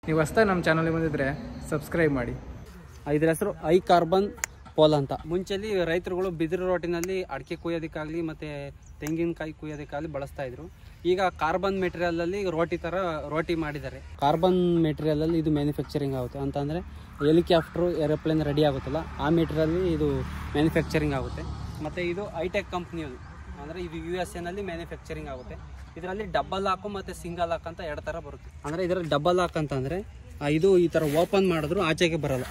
ನೀವು ಹೊಸ್ದಾಗಿ ನಮ್ಮ ಚಾನಲ್ಗೆ ಬಂದಿದ್ರೆ ಸಬ್ಸ್ಕ್ರೈಬ್ ಮಾಡಿ ಇದ್ರ ಹೆಸರು ಐ ಕಾರ್ಬನ್ ಪೋಲ್ ಅಂತ ಮುಂಚೆಲಿ ರೈತರುಗಳು ಬಿದಿರು ರೋಟಿನಲ್ಲಿ ಅಡಿಕೆ ಕುಯ್ಯೋದಕ್ಕಾಗಲಿ ಮತ್ತು ತೆಂಗಿನಕಾಯಿ ಕುಯ್ಯೋದಕ್ಕಾಗಲಿ ಬಳಸ್ತಾ ಇದ್ರು ಈಗ ಕಾರ್ಬನ್ ಮೆಟೀರಿಯಲಲ್ಲಿ ರೋಟಿ ಥರ ರೋಟಿ ಮಾಡಿದ್ದಾರೆ ಕಾರ್ಬನ್ ಮೆಟೀರಿಯಲಲ್ಲಿ ಇದು ಮ್ಯಾನುಫ್ಯಾಕ್ಚರಿಂಗ್ ಆಗುತ್ತೆ ಅಂತಂದರೆ ಹೆಲಿಕಾಪ್ಟ್ರು ಏರೋಪ್ಲೇನ್ ರೆಡಿ ಆಗುತ್ತಲ್ಲ ಆ ಮೆಟೀರಿಯಲ್ಲಿ ಇದು ಮ್ಯಾನುಫ್ಯಾಕ್ಚರಿಂಗ್ ಆಗುತ್ತೆ ಮತ್ತು ಇದು ಐಟೆಕ್ ಕಂಪ್ನಿಯದು ಅಂದರೆ ಇದು ಯು ಎಸ್ ಎನಲ್ಲಿ ಮ್ಯಾನುಫ್ಯಾಕ್ಚರಿಂಗ್ ಆಗುತ್ತೆ ಇದರಲ್ಲಿ ಡಬಲ್ ಹಾಕು ಮತ್ತು ಸಿಂಗಲ್ ಹಾಕ್ ಅಂತ ಎರಡು ಥರ ಬರುತ್ತೆ ಅಂದರೆ ಇದರಲ್ಲಿ ಡಬಲ್ ಹಾಕ್ ಅಂತಂದರೆ ಇದು ಈ ಥರ ಓಪನ್ ಮಾಡಿದ್ರು ಆಚೆಗೆ ಬರಲ್ಲ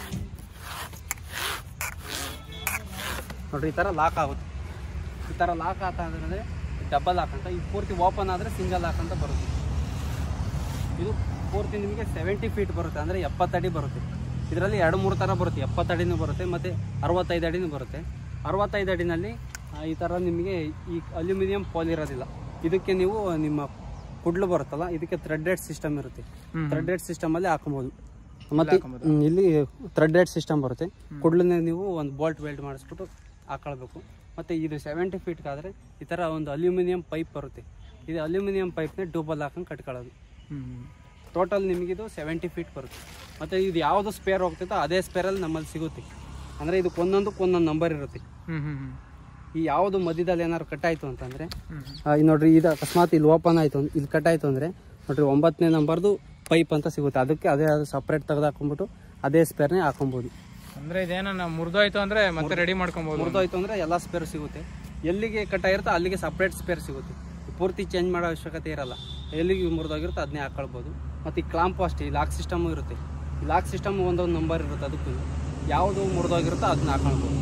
ನೋಡ್ರಿ ಈ ಥರ ಲಾಕ್ ಆಗುತ್ತೆ ಈ ಥರ ಲಾಕ್ ಆತ ಅಂದರೆ ಡಬಲ್ ಲಾಕ್ ಅಂತ ಇದು ಪೂರ್ತಿ ಓಪನ್ ಆದರೆ ಸಿಂಗಲ್ ಲಾಕ್ ಅಂತ ಬರುತ್ತೆ ಇದು ಪೂರ್ತಿ ನಿಮಗೆ ಸೆವೆಂಟಿ ಫೀಟ್ ಬರುತ್ತೆ ಅಂದರೆ ಎಪ್ಪತ್ತಡಿ ಬರುತ್ತೆ ಇದರಲ್ಲಿ ಎರಡು ಮೂರು ಥರ ಬರುತ್ತೆ ಎಪ್ಪತ್ತಡಿನೂ ಬರುತ್ತೆ ಮತ್ತು ಅರವತ್ತೈದು ಅಡಿನೂ ಬರುತ್ತೆ ಅರವತ್ತೈದು ಅಡಿನಲ್ಲಿ ಆ, ಈ ಥರ ನಿಮಗೆ ಈ ಅಲ್ಯೂಮಿನಿಯಂ ಪೋಲ್ ಇರೋದಿಲ್ಲ ಇದಕ್ಕೆ ನೀವು ನಿಮ್ಮ ಕುಡ್ಲು ಬರುತ್ತಲ್ಲ ಇದಕ್ಕೆ ಥ್ರೆಡೆಡ್ ಸಿಸ್ಟಮ್ ಇರುತ್ತೆ ಥ್ರೆಡೆಡ್ ಸಿಸ್ಟಮಲ್ಲಿ ಹಾಕೊಬೋದು ಮತ್ತು ಹ್ಮ್, ಇಲ್ಲಿ ಥ್ರೆಡೆಡ್ ಸಿಸ್ಟಮ್ ಬರುತ್ತೆ ಕುಡ್ಲನ್ನ ನೀವು ಒಂದು ಬೋಲ್ಟ್ ವೆಲ್ಡ್ ಮಾಡಿಸ್ಬಿಟ್ಟು ಹಾಕೊಳ್ಬೇಕು ಮತ್ತು ಇದು ಸೆವೆಂಟಿ ಫೀಟ್ಗಾದರೆ ಈ ಥರ ಒಂದು ಅಲ್ಯೂಮಿನಿಯಂ ಪೈಪ್ ಬರುತ್ತೆ ಇದು ಅಲ್ಯೂಮಿನಿಯಂ ಪೈಪ್ನ ಡೂಬಲ್ ಹಾಕೊಂಡು ಕಟ್ಕೊಳ್ಳೋದು ಟೋಟಲ್ ನಿಮಗಿದು ಸೆವೆಂಟಿ ಫೀಟ್ ಬರುತ್ತೆ ಮತ್ತು ಇದು ಯಾವುದು ಸ್ಪೇರ್ ಹೋಗ್ತೈತೋ ಅದೇ ಸ್ಪೇರಲ್ಲಿ ನಮ್ಮಲ್ಲಿ ಸಿಗುತ್ತೆ ಅಂದರೆ ಇದಕ್ಕೆ ಒಂದೊಂದಕ್ಕೆ ಒಂದೊಂದು ನಂಬರ್ ಇರುತ್ತೆ ಈ ಯಾವುದು ಮಧ್ಯದಲ್ಲಿ ಏನಾದ್ರು ಕಟ್ಟಾಯಿತು ಅಂತಂದರೆ ಈಗ ನೋಡ್ರಿ ಇದು ಅಕಸ್ಮಾತ್ ಇಲ್ಲಿ ಓಪನ್ ಆಯಿತು ಇಲ್ಲಿ ಕಟ್ಟಾಯಿತು ಅಂದರೆ ನೋಡ್ರಿ ಒಂಬತ್ತನೇ ನಂಬರ್ದು ಪೈಪ್ ಅಂತ ಸಿಗುತ್ತೆ ಅದಕ್ಕೆ ಅದೇ ಸಪ್ರೇಟ್ ತೆಗೆದು ಹಾಕೊಂಡ್ಬಿಟ್ಟು ಅದೇ ಸ್ಪೇರ್ನೇ ಹಾಕೊಬೋದು ಅಂದ್ರೆ ಇದೇನ ಮುರಿದೋಯ್ತು ಅಂದ್ರೆ ಮತ್ತೆ ರೆಡಿ ಮಾಡ್ಕೊಬಹುದು ಮುರಿದೋಯ್ತು ಅಂದರೆ ಎಲ್ಲ ಸ್ಪೇರ್ ಸಿಗುತ್ತೆ ಎಲ್ಲಿಗೆ ಕಟ್ಟಾಗಿರುತ್ತೋ ಅಲ್ಲಿಗೆ ಸಪ್ರೇಟ್ ಸ್ಪೇರ್ ಸಿಗುತ್ತೆ ಪೂರ್ತಿ ಚೇಂಜ್ ಮಾಡೋ ಅವಶ್ಯಕತೆ ಇರಲ್ಲ ಎಲ್ಲಿಗೆ ಮುರಿದೋಗಿರುತ್ತೋ ಅದನ್ನೇ ಹಾಕೊಳ್ಬೋದು ಮತ್ತು ಈ ಕ್ಲಾಂಪ್ ಅಷ್ಟೇ ಈ ಲಾಕ್ ಸಿಸ್ಟಮು ಇರುತ್ತೆ ಈ ಲಾಕ್ ಸಿಸ್ಟಮ್ ಒಂದೊಂದು ನಂಬರ್ ಇರುತ್ತೆ ಅದಕ್ಕೂ ಯಾವುದು ಮುರಿದೋಗಿರುತ್ತೋ ಅದನ್ನ ಹಾಕೊಳ್ಬೋದು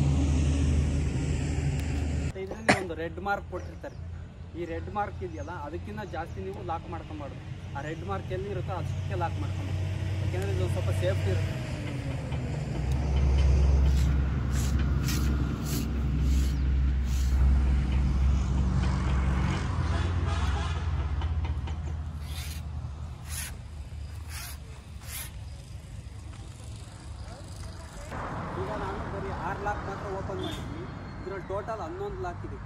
ಮತ್ತೆ ಇದರಲ್ಲಿ ಒಂದು ರೆಡ್ ಮಾರ್ಕ್ ಕೊಟ್ಟಿರ್ತಾರೆ ಈ ರೆಡ್ ಮಾರ್ಕ್ ಇದೆಯಲ್ಲ ಅದಕ್ಕಿಂತ ಜಾಸ್ತಿ ನೀವು ಲಾಕ್ ಮಾಡ್ಕೊಬಾರ್ದು ಆ ರೆಡ್ ಮಾರ್ಕ್ ಎಲ್ಲಿ ಇರುತ್ತೋ ಅದಕ್ಕೆ ಲಾಕ್ ಮಾಡ್ಕೊಬೋದು ಯಾಕೆಂದರೆ ಇದು ಸ್ವಲ್ಪ ಸೇಫ್ಟಿ ಇರುತ್ತೆ ಈಗ ನಾನು ಬರೀ ಆರು ಲಾಕ್ ಮಾತ್ರ ಓಪನ್ ಮಾಡಿದ್ವಿ ಇದರಲ್ಲಿ ಟೋಟಲ್ ಹನ್ನೊಂದು ಲಾಕ್ ಇದೆ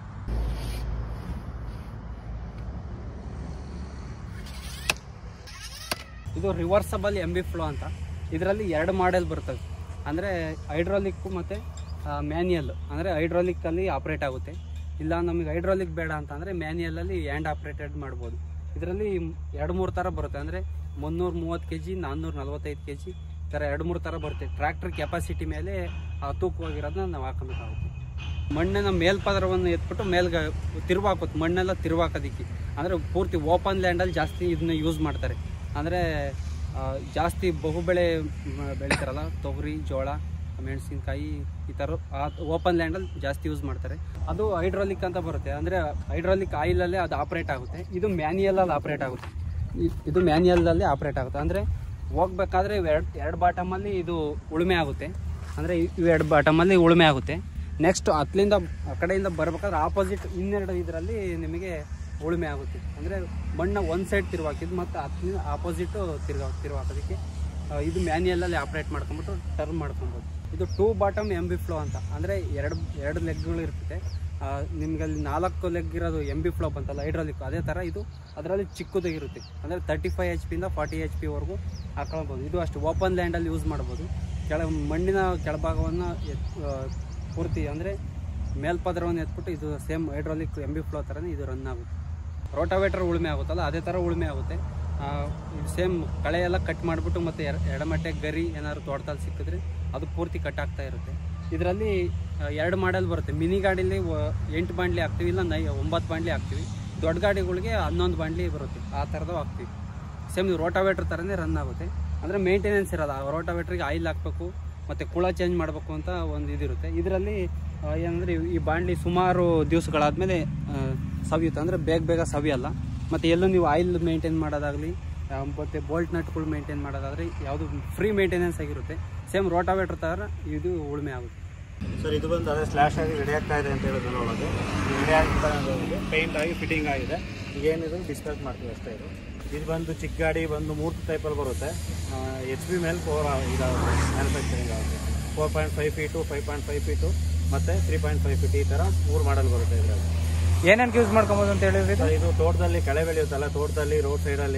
ಇದು ರಿವರ್ಸಬಲ್ ಎಮ್ ಬಿ ಫ್ಲೋ ಅಂತ ಇದರಲ್ಲಿ ಎರಡು ಮಾಡೆಲ್ ಬರ್ತವೆ ಅಂದರೆ ಹೈಡ್ರಾಲಿಕ್ಕು ಮತ್ತು ಮ್ಯಾನ್ಯಲ್ ಅಂದರೆ ಹೈಡ್ರಾಲಿಕ್ಕಲ್ಲಿ ಆಪ್ರೇಟ್ ಆಗುತ್ತೆ ಇಲ್ಲ ನಮಗೆ ಹೈಡ್ರಾಲಿಕ್ ಬೇಡ ಅಂತಂದರೆ ಮ್ಯಾನ್ಯಲಲ್ಲಿ ಹ್ಯಾಂಡ್ ಆಪ್ರೇಟೆಡ್ ಮಾಡ್ಬೋದು ಇದರಲ್ಲಿ ಎರಡು ಮೂರು ಥರ ಬರುತ್ತೆ ಅಂದರೆ ಮುನ್ನೂರ ಮೂವತ್ತು ಕೆ ಜಿ ನಾನ್ನೂರ ನಲ್ವತ್ತೈದು ಕೆ ಜಿ ಈ ಥರ ಎರಡು ಮೂರು ಥರ ಬರುತ್ತೆ ಟ್ರ್ಯಾಕ್ಟರ್ ಕೆಪಾಸಿಟಿ ಮೇಲೆ ಆ ತೂಕವಾಗಿರೋದನ್ನ ನಾವು ಹಾಕೋಬೇಕಾಗುತ್ತೆ ಮಣ್ಣಿನ ಮೇಲ್ಪದರವನ್ನು ಎತ್ಬಿಟ್ಟು ಮೇಲ್ಗ ತಿರುವಾಕೋದು ಮಣ್ಣೆಲ್ಲ ತಿರುವಾಕೋದಿಕ್ಕೆ ಅಂದರೆ ಪೂರ್ತಿ ಓಪನ್ ಲ್ಯಾಂಡಲ್ಲಿ ಜಾಸ್ತಿ ಇದನ್ನ ಯೂಸ್ ಮಾಡ್ತಾರೆ ಅಂದರೆ ಜಾಸ್ತಿ ಬಹುಬೆಳೆ ಮ- ಬೆಳಿತಾರಲ್ಲ ತೊಗರಿ ಜೋಳ ಮೆಣಸಿನ್ಕಾಯಿ ಈ ಥರ ಓಪನ್ ಲ್ಯಾಂಡಲ್ಲಿ ಜಾಸ್ತಿ ಯೂಸ್ ಮಾಡ್ತಾರೆ ಅದು ಹೈಡ್ರಾಲಿಕ್ ಅಂತ ಬರುತ್ತೆ ಅಂದರೆ ಹೈಡ್ರಾಲಿಕ್ ಆಯಿಲಲ್ಲೇ ಅದು ಆಪ್ರೇಟ್ ಆಗುತ್ತೆ ಇದು ಮ್ಯಾನ್ಯಲಲ್ಲಿ ಆಪ್ರೇಟ್ ಆಗುತ್ತೆ ಇ- ಇದು ಮ್ಯಾನ್ಯಲಲ್ಲಿ ಆಪ್ರೇಟ್ ಆಗುತ್ತೆ ಅಂದರೆ ಹೋಗ್ಬೇಕಾದ್ರೆ ಎರಡು ಎರಡು ಬಾಟಮಲ್ಲಿ ಇದು ಉಳುಮೆ ಆಗುತ್ತೆ ಅಂದರೆ ಇವು ಎರಡು ಬಾಟಮಲ್ಲಿ ಉಳುಮೆ ಆಗುತ್ತೆ ನೆಕ್ಸ್ಟ್ ಹತ್ತಲಿಂದ ಆ ಕಡೆಯಿಂದ ಬರಬೇಕಾದ್ರೆ ಆಪೋಸಿಟ್ ಇನ್ನೆರಡು ಇದರಲ್ಲಿ ನಿಮಗೆ ಉಳುಮೆ ಆಗುತ್ತೆ ಅಂದರೆ ಮಣ್ಣು ಒಂದು ಸೈಡ್ ತಿರುವಾಕಿದ್ದು ಮತ್ತು ಹತ್ತಲಿಂದ ಆಪೋಸಿಟು ತಿರ್ಗಾ ತಿರುವಾಕೋದಕ್ಕೆ ಆ, ಇದು ಮ್ಯಾನ್ಯಲಲ್ಲಿ ಆಪ್ರೇಟ್ ಮಾಡ್ಕೊಂಬಿಟ್ಟು ಟರ್ನ್ ಮಾಡ್ಕೊಬೋದು ಇದು two bottom M B plough ಅಂತ ಅಂದರೆ ಎರಡು ಎರಡು ಲೆಗ್ಗಳು ಇರ್ತದೆ ನಿಮ್ಗೆ ಅಲ್ಲಿ ನಾಲ್ಕು ಲೆಗ್ ಇರೋದು ಎಮ್ ಬಿ ಫ್ಲೋ ಬಂತಲ್ಲ ಹೈಡ್ರಾಲಿಕ್ ಅದೇ ಥರ ಇದು ಅದರಲ್ಲಿ ಚಿಕ್ಕದಾಗಿರುತ್ತೆ ಅಂದರೆ ತರ್ಟಿ ಫೈವ್ ಎಚ್ ಪಿಯಿಂದ ಫಾರ್ಟಿ ಎಚ್ ಪಿವರೆಗೂ ಹಾಕೊಳ್ಬೋದು ಇದು ಅಷ್ಟು ಓಪನ್ ಲ್ಯಾಂಡಲ್ಲಿ ಯೂಸ್ ಮಾಡ್ಬೋದು ಕೆಳ ಮಣ್ಣಿನ ಕೆಳಭಾಗವನ್ನು ಎತ್ ಆ, ಪೂರ್ತಿ ಅಂದರೆ ಮೇಲ್ಪದರವನ್ನು ಎತ್ಬಿಟ್ಟು ಇದು same hydraulic M B plough ಥರನೇ ಇದು ರನ್ ಆಗುತ್ತೆ ರೋಟಾವೇಟರ್ ಉಳುಮೆ ಆಗುತ್ತಲ್ಲ ಅದೇ ಥರ ಉಳುಮೆ ಆಗುತ್ತೆ ಆ, ಇದು ಸೇಮ್ ಕಳೆ ಎಲ್ಲ ಕಟ್ ಮಾಡಿಬಿಟ್ಟು ಮತ್ತು ಎರ ಎಡಮಟ್ಟೆ ಗರಿ ಏನಾದ್ರು ತೋಟದಲ್ಲಿ ಸಿಕ್ಕಿದ್ರೆ ಅದು ಪೂರ್ತಿ ಕಟ್ ಆಗ್ತಾ ಇರುತ್ತೆ ಇದರಲ್ಲಿ ಎರಡು ಮಾಡೆಲ್ ಬರುತ್ತೆ ಮಿನಿ ಗಾಡೀಲಿ ವ- ಎಂಟು ಬಾಂಡ್ಲಿ ಹಾಕ್ತೀವಿ ಇಲ್ಲ ನೈ ಒಂಬತ್ತು ಬಾಂಡ್ಲಿ ಹಾಕ್ತೀವಿ ದೊಡ್ಡ ಗಾಡಿಗಳಿಗೆ ಹನ್ನೊಂದು ಬಾಂಡ್ಲಿ ಬರುತ್ತೆ ಆ ಥರದ್ದು ಹಾಕ್ತೀವಿ ಸೇಮ್ ಇದು ರೋಟಾವೇಟ್ರ್ ಥರನೇ ರನ್ ಆಗುತ್ತೆ ಅಂದರೆ ಮೇಂಟೆನೆನ್ಸ್ ಇರಲ್ಲ ರೋಟಾವೇಟ್ರಿಗೆ ಆಯಿಲ್ ಹಾಕಬೇಕು ಮತ್ತು ಕುಳ ಚೇಂಜ್ ಮಾಡಬೇಕು ಅಂತ ಒಂದು ಇದಿರುತ್ತೆ ಇದರಲ್ಲಿ ಏನಂದರೆ ಈ ಬಾಂಡ್ಲಿ ಸುಮಾರು ದಿವಸಗಳಾದಮೇಲೆ ಸವಿಯುತ್ತೆ ಅಂದರೆ ಬೇಗ ಬೇಗ ಸವಿಯಲ್ಲ ಮತ್ತು ಎಲ್ಲೂ ನೀವು ಆಯಿಲ್ ಮೇಂಟೈನ್ ಮಾಡೋದಾಗಲಿ ಮತ್ತು ಬೋಲ್ಟ್ ನಟ್ಗಳು ಮೇಂಟೈನ್ ಮಾಡೋದಾದರೆ ಯಾವುದು ಫ್ರೀ ಮೇಂಟೆನೆನ್ಸ್ ಆಗಿರುತ್ತೆ ಸೇಮ್ ರೋಟಾವೇಟ್ರ್ ಥರ ಇದು ಉಳುಮೆ ಆಗುತ್ತೆ ಸರ್ ಇದು ಬಂದು ಅದೇ ಸ್ಲ್ಯಾಶ್ ಆಗಿ ರೆಡಿ ಆಗ್ತಾ ಇದೆ ಅಂತ ಹೇಳಿದ್ರು ಒಳಗೆ ರೆಡಿ ಆಗ್ತಾ ಪೇಂಟ್ ಆಗಿ ಫಿಟ್ಟಿಂಗ್ ಆಗಿದೆ ಈಗೇನಿದು ಡಿಸ್ಪ್ಯಾಚ್ ಮಾಡ್ತೀವಿ ಅಷ್ಟೇ ಇದು ಇದು ಬಂದು ಚಿಕ್ಕ ಗಾಡಿ ಬಂದು ಮೂರು ಟೈಪಲ್ಲಿ ಬರುತ್ತೆ ಎಚ್ ಬಿ ಮೇಲೆ ಫೋರ್ ಇದಾಗುತ್ತೆ ಮ್ಯಾನುಫ್ಯಾಕ್ಚರಿಂಗ್ ಆಗುತ್ತೆ four point five feet five point five feet ಮತ್ತು ತ್ರೀ ಪಾಯಿಂಟ್ ಫೈವ್ ಫೀಟ್ ಈ ಥರ ಮೂರು ಮಾಡಲ್ ಬರುತ್ತೆ ಇದರಲ್ಲಿ ಏನೇನು ಯೂಸ್ ಮಾಡ್ಕೊಬೋದು ಅಂತ ಹೇಳಿದ್ರಿ ಇದು? ಸರ್ ಇದು ತೋಟದಲ್ಲಿ ಕಳೆ ಬೆಳೆಯುತ್ತಲ್ಲ ತೋಟದಲ್ಲಿ ರೋಡ್ ಸೈಡಲ್ಲಿ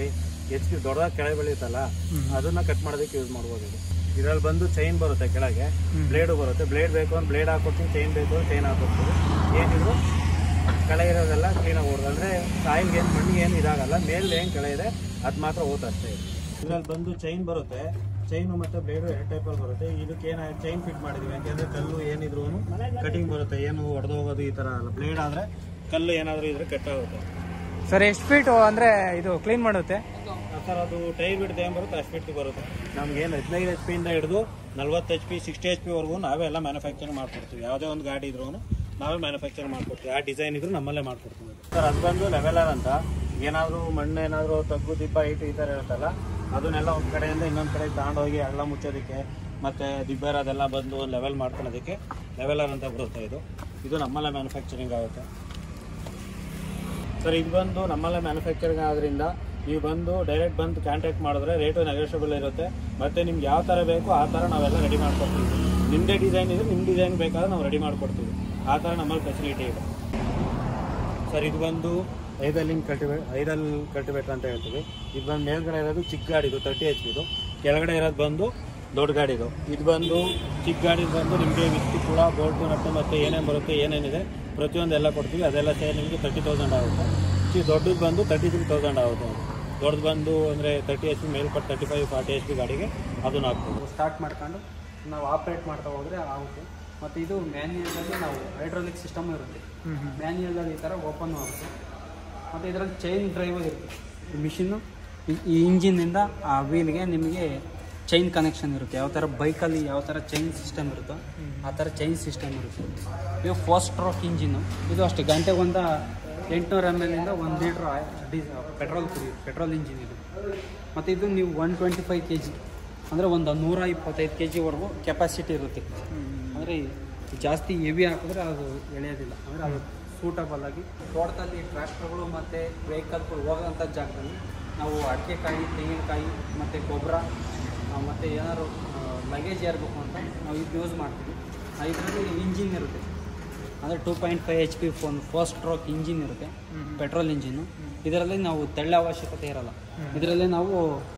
ಎಚ್ ಪಿ ದೊಡ್ಡದಾಗಿ ಕೆಳಗೆ ಬೆಳೆಯುತ್ತಲ್ಲ ಅದನ್ನ ಕಟ್ ಮಾಡೋದಕ್ಕೆ ಯೂಸ್ ಮಾಡ್ಬೋದು ಇದು ಇದರಲ್ಲಿ ಬಂದು ಚೈನ್ ಬರುತ್ತೆ ಕೆಳಗೆ ಬ್ಲೇಡು ಬರುತ್ತೆ ಬ್ಲೇಡ್ ಬೇಕು ಅಂದ್ರೆ ಬ್ಲೇಡ್ ಹಾಕೊಡ್ತೀನಿ ಚೈನ್ ಬೇಕು ಅಂದ್ರೆ ಚೈನ್ ಹಾಕೊಡ್ತೀವಿ ಏನಿದ್ರು ಕೆಳಗೆ ಇರೋದೆಲ್ಲ ಕ್ಲೀನಾಗಿ ಓಡೋದು ಅಂದರೆ ಕಾಯಿಲ್ಗೆ ಏನು ಮಣ್ಣಿಗೆ ಏನು ಇದಾಗಲ್ಲ ಮೇಲೆ ಏನು ಕೆಳ ಇದೆ ಅದು ಮಾತ್ರ ಓದ್ ಅಷ್ಟೇ ಇದರಲ್ಲಿ ಬಂದು ಚೈನ್ ಬರುತ್ತೆ ಚೈನು ಮತ್ತು ಬ್ಲೇಡು ಎರಡು ಟೈಪಲ್ಲಿ ಬರುತ್ತೆ ಇದಕ್ಕೆ ಏನು ಚೈನ್ ಫಿಟ್ ಮಾಡಿದ್ವಿ ಯಾಕೆಂದರೆ ಕಲ್ಲು ಏನಿದ್ರು ಕಟಿಂಗ್ ಬರುತ್ತೆ ಏನು ಒಡೆದೋಗೋದು ಈ ಥರ ಅಲ್ಲ ಬ್ಲೇಡ್ ಆದರೆ ಕಲ್ಲು ಏನಾದರೂ ಇದ್ರೆ ಕಟ್ಟಾಗುತ್ತೆ ಸರ್ ಎಷ್ಟು ಫೀಟ್ ಅಂದ್ರೆ ಇದು ಕ್ಲೀನ್ ಮಾಡುತ್ತೆ ಆ ಥರ ಅದು ಟೈರ್ ಬಿಡ್ದು ಏನು ಬರುತ್ತೆ ಅಷ್ಟು ಬಿಟ್ಟು ಬರುತ್ತೆ ನಮ್ಗೇನು ಹದಿನೈದು ಎಚ್ ಪಿಯಿಂದ ಹಿಡಿದು ನಲ್ವತ್ತು ಎಚ್ ಪಿ ಸಿಕ್ಸ್ಟಿ ಎಚ್ ಪಿವರೆಗೂ ನಾವೇ ಎಲ್ಲ ಮ್ಯಾನುಫ್ಯಾಕ್ಚರ್ ಮಾಡ್ಕೊಡ್ತೀವಿ ಯಾವುದೇ ಒಂದು ಗಾಡಿ ಇದ್ರೂ ನಾವೇ ಮ್ಯಾನುಫ್ಯಾಕ್ಚರ್ ಮಾಡ್ಕೊಡ್ತೀವಿ ಆ ಡಿಸೈನ್ ಇದ್ರೂ ನಮ್ಮಲ್ಲೇ ಮಾಡ್ಕೊಡ್ತೀವಿ ಸರ್ ಅದು ಬಂದು ಲೆವೆಲರ್ ಅಂತ ಏನಾದರೂ ಮಣ್ಣು ಏನಾದರೂ ತಗ್ಗು ದಿಬ್ಬ ಇಟ್ಟು ಈ ಥರ ಇರುತ್ತಲ್ಲ ಅದನ್ನೆಲ್ಲ ಒಂದು ಕಡೆಯಿಂದ ಇನ್ನೊಂದು ಕಡೆ ತಗೊಂಡೋಗಿ ಹಳ್ಳ ಮುಚ್ಚೋದಕ್ಕೆ ಮತ್ತು ದಿಬ್ಬರ ಅದೆಲ್ಲ ಬಂದು ಲೆವೆಲ್ ಮಾಡ್ಕೊಳೋದಕ್ಕೆ ಲೆವೆಲರ್ ಅಂತ ಬರುತ್ತೆ ಇದು ಇದು ನಮ್ಮಲ್ಲೇ ಮ್ಯಾನುಫ್ಯಾಕ್ಚರಿಂಗ್ ಆಗುತ್ತೆ ಸರ್ ಇದು ಬಂದು ನಮ್ಮಲ್ಲೇ ಮ್ಯಾನುಫ್ಯಾಕ್ಚರಿಂಗ್ ಆದ್ರಿಂದ ನೀವು ಬಂದು ಡೈರೆಕ್ಟ್ ಬಂದು ಕಾಂಟ್ಯಾಕ್ಟ್ ಮಾಡಿದ್ರೆ ರೇಟು ನೆಗೋಷಿಯಬಲ್ ಇರುತ್ತೆ ಮತ್ತು ನಿಮ್ಗೆ ಯಾವ ಥರ ಬೇಕು ಆ ಥರ ನಾವೆಲ್ಲ ರೆಡಿ ಮಾಡ್ಕೊಡ್ತೀವಿ ನಿಮ್ಮದೇ ಡಿಸೈನ್ ಇದ್ರೆ ನಿಮ್ಮ ಡಿಸೈನ್ ಬೇಕಾದ್ರೆ ನಾವು ರೆಡಿ ಮಾಡ್ಕೊಡ್ತೀವಿ ಆ ಥರ ನಮ್ಮಲ್ಲಿ ಫೆಸಿಲಿಟಿ ಇದೆ ಸರ್ ಇದು ಬಂದು ಐದಲ್ಲಿಂಗ್ ಕಲ್ಟಿವೇಟ್ ಐದಲ್ ಕಲ್ಟಿವೇಟರ್ ಅಂತ ಹೇಳ್ತೀವಿ ಇದು ಬಂದು ಮೇಲ್ಗಡೆ ಇರೋದು ಚಿಕ್ಕ ಗಾಡಿದು ತರ್ಟಿ ಎಚ್ ಪಿದು ಕೆಳಗಡೆ ಇರೋದು ಬಂದು ದೊಡ್ಡ ಗಾಡಿದು ಇದು ಬಂದು ಚಿಕ್ಕ ಗಾಡಿದು ಬಂದು ನಿಮಗೆ ವಿತ್ತಿ ಕೂಡ ಬೋಲ್ಟು ನಟ್ಟು ಮತ್ತು ಏನೇನು ಬರುತ್ತೆ ಏನೇನಿದೆ ಪ್ರತಿಯೊಂದು ಎಲ್ಲ ಕೊಡ್ತೀವಿ ಅದೆಲ್ಲ ಸೇರಿ ನಿಮಗೆ ತರ್ಟಿ ತೌಸಂಡ್ ಆಗುತ್ತೆ ಚಿ ದೊಡ್ಡದು ಬಂದು ತರ್ಟಿ ತ್ರೀ ತೌಸಂಡ್ ಆಗುತ್ತೆ ದೊಡ್ಡದು ಬಂದು ಅಂದರೆ ತರ್ಟಿ ಎಚ್ ಪಿ ಮೇಲ್ಪಟ್ಟು thirty five forty H P ಗಾಡಿಗೆ ಅದನ್ನು ಹಾಕ್ಬೋದು ಸ್ಟಾರ್ಟ್ ಮಾಡ್ಕೊಂಡು ನಾವು ಆಪ್ರೇಟ್ ಮಾಡ್ತಾ ಹೋದರೆ ಆಗುತ್ತೆ ಮತ್ತು ಇದು ಮ್ಯಾನ್ಯಲಲ್ಲಿ ನಾವು ಹೈಡ್ರಾಲಿಕ್ ಸಿಸ್ಟಮ್ ಇರುತ್ತೆ ಮ್ಯಾನ್ಯಲಲ್ಲಿ ಈ ಥರ ಓಪನ್ ಆಗುತ್ತೆ ಮತ್ತು ಇದರಲ್ಲಿ ಚೈನ್ ಡ್ರೈವರ್ ಇರುತ್ತೆ ಈ ಮಿಷಿನ್ನು ಈ ಇಂಜಿನಿಂದ ಆ ವೀಲ್ಗೆ ನಿಮಗೆ ಚೈನ್ ಕನೆಕ್ಷನ್ ಇರುತ್ತೆ ಯಾವ ಥರ ಬೈಕಲ್ಲಿ ಯಾವ ಥರ ಚೈನ್ ಸಿಸ್ಟಮ್ ಇರುತ್ತೋ ಆ ಥರ ಚೈನ್ ಸಿಸ್ಟಮ್ ಇರುತ್ತೆ ಇದು ಫಸ್ಟ್ ಸ್ಟ್ರೋಕ್ ಇಂಜಿನ್ನು ಇದು ಅಷ್ಟೇ ಗಂಟೆಗೆ ಒಂದು ಎಂಟುನೂರು ಎಮ್ ಎಲ್ಲಿಂದ ಒಂದು ಲೀಟ್ರ್ ಡೀ ಪೆಟ್ರೋಲ್ ಕುಡಿಯುತ್ತೆ ಪೆಟ್ರೋಲ್ ಇಂಜಿನ್ ಇದು ಮತ್ತು ಇದು ನೀವು one twenty five K G ಅಂದರೆ ಒಂದು ನೂರ ಇಪ್ಪತ್ತೈದು ಕೆ ಜಿವರೆಗೂ ಕೆಪಾಸಿಟಿ ಇರುತ್ತೆ ಅಂದರೆ ಜಾಸ್ತಿ ಹೆವಿ ಹಾಕಿದ್ರೆ ಅದು ಎಳೆಯೋದಿಲ್ಲ ಅಂದರೆ ಅದು ಸೂಟಬಲ್ ಆಗಿ ತೋಟದಲ್ಲಿ ಟ್ರ್ಯಾಕ್ಟರ್ಗಳು ಮತ್ತು ವೆಹಿಕಲ್ಗಳು ಹೋಗೋಂಥ ಜಾಗದಲ್ಲಿ ನಾವು ಅಡಿಕೆಕಾಯಿ ತೆಂಗಿನಕಾಯಿ ಮತ್ತು ಗೊಬ್ಬರ ಮತ್ತು ಏನಾದ್ರು ಲಗೇಜ್ ಏರಬೇಕು ಅಂತ ನಾವು ಇದು ಯೂಸ್ ಮಾಡ್ತೀವಿ ಇದರಲ್ಲಿ ಇಂಜಿನ್ ಇರುತ್ತೆ ಅಂದರೆ two point five H P ಫೋನ್ ಫಸ್ಟ್ ಸ್ಟ್ರೋಕ್ ಇಂಜಿನ್ ಇರುತ್ತೆ ಪೆಟ್ರೋಲ್ ಇಂಜಿನ್ನು ಇದರಲ್ಲಿ ನಾವು ತೆಳ್ಳ ಅವಶ್ಯಕತೆ ಇರಲ್ಲ ಇದರಲ್ಲಿ ನಾವು